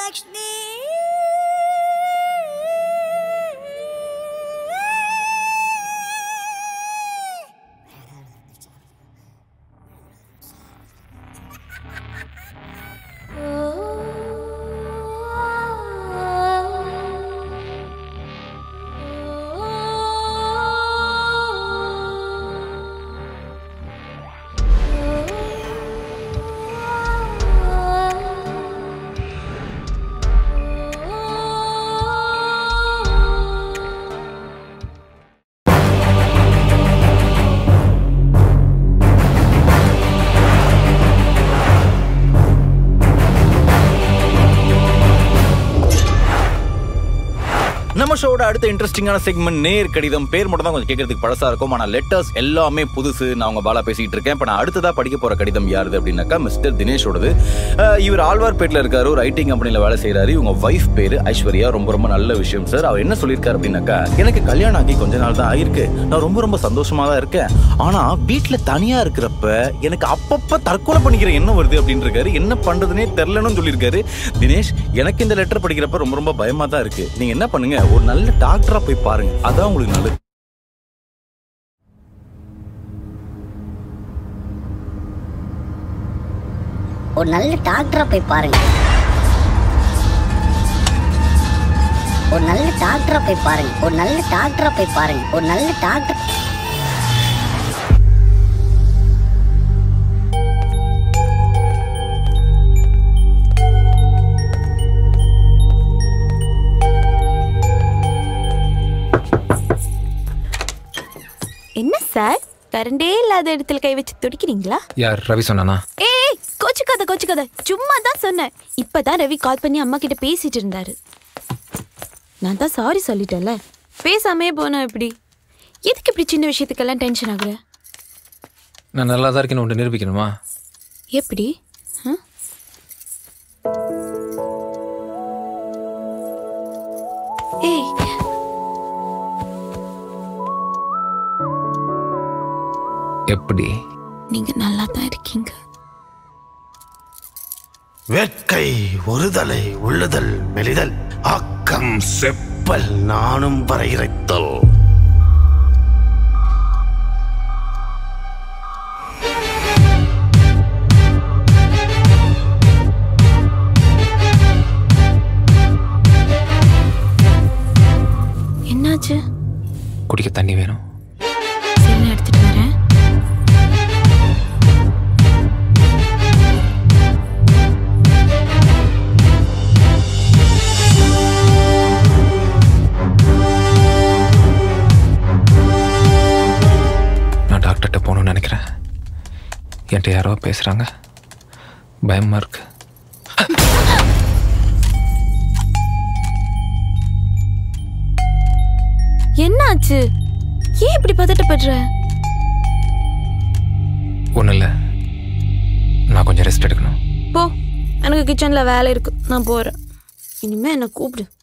மகாலட்சுமி நம்ம ஷோட அடுத்த இன்ட்ரெஸ்டிங்கான செக்மெண்ட் நேர் கடிதம் பேர் மட்டும் தான் கொஞ்சம் கேட்கறதுக்கு பழசா இருக்கும் ஆனா லெட்டர்ஸ் எல்லாமே புதுசு நான் உங்க பாலா பேசிட்டு இருக்கேன் இப்ப நான் அடுத்ததா படிக்க போற கடிதம் யாருது அப்படின்னாக்கா மிஸ்டர் தினேஷோடது அஹ் இவர் ஆழ்வார்பேட்டில் இருக்காரு ஒரு ஐடி கம்பெனில வேலை செய்யறாரு இவங்க வைஃப் பேரு ஐஸ்வர்யா ரொம்ப ரொம்ப நல்ல விஷயம் சார் அவர் என்ன சொல்லியிருக்காரு அப்படின்னாக்கா எனக்கு கல்யாணம் ஆகி கொஞ்ச நாள் தான் ஆயிருக்கு நான் ரொம்ப ரொம்ப சந்தோஷமா தான் இருக்கேன் ஆனா வீட்டுல தனியா இருக்கிறப்ப எனக்கு அப்பப்ப தற்கொலை பண்ணிக்கிற எண்ணம் வருது அப்படின்னு இருக்காரு என்ன பண்றதுனே தெரிலன்னு சொல்லியிருக்காரு தினேஷ் எனக்கு இந்த லெட்டர் படிக்கிறப்ப ரொம்ப ரொம்ப பயமா தான் இருக்கு நீங்க என்ன பண்ணுங்க ஒரு நல்ல டாக்டரா போய் பாருங்க அதான் உங்களுக்கு நல்லது ஒரு நல்ல டாக்டரா போய் பாருங்க ஒரு நல்ல டாக்டரா போய் பாருங்க ஒரு நல்ல டாக்டரா போய் பாருங்க ஒரு நல்ல டாக்டர் என்ன சார் கரண்டே இல்லாத இடத்துல கை வச்சு துடிக்கிறீங்களா யார் ரவி சொன்னானா ஏய் கோச்சுக்காத கோச்சுக்காத சும்மா தான் சொன்னேன் இப்பதான் ரவி கால் பண்ணி அம்மா கிட்ட பேசிட்டு இருந்தாரு நான் தான் சாரி சொல்லிட்டேன்ல பேசாமே போனா எப்படி எதுக்கு இப்படி சின்ன விஷயத்துக்கெல்லாம் டென்ஷன் ஆகுற நான் நல்லா தான் இருக்கேன்னு ஒன்று நிரூபிக்கணுமா எப்படி ஆ? ஏய் எப்படி நீங்க நல்லா தான் இருக்கீங்க வேட்கை ஒருதலை உள்ளுதல் மெலிதல் ஆக்கம் செப்பல் நானும் வரையறைத்தல் என்னாச்சு குடிக்க தண்ணி வேணும் சரி நான் எடுத்துட்டு வரேன் நான் டாக்டர்கிட்ட போகணும்னு நினைக்கிறேன் என்கிட்ட யாரோ பேசுகிறாங்க பயமாக இருக்கு என்னாச்சு ஏன் இப்படி பதட்டப்படுற ஒன்றும் இல்லை நான் கொஞ்சம் ரெஸ்ட் எடுக்கணும் போ எனக்கு கிச்சன்ல வேலை இருக்கு நான் போறேன் இனிமே என்ன கூப்பிடு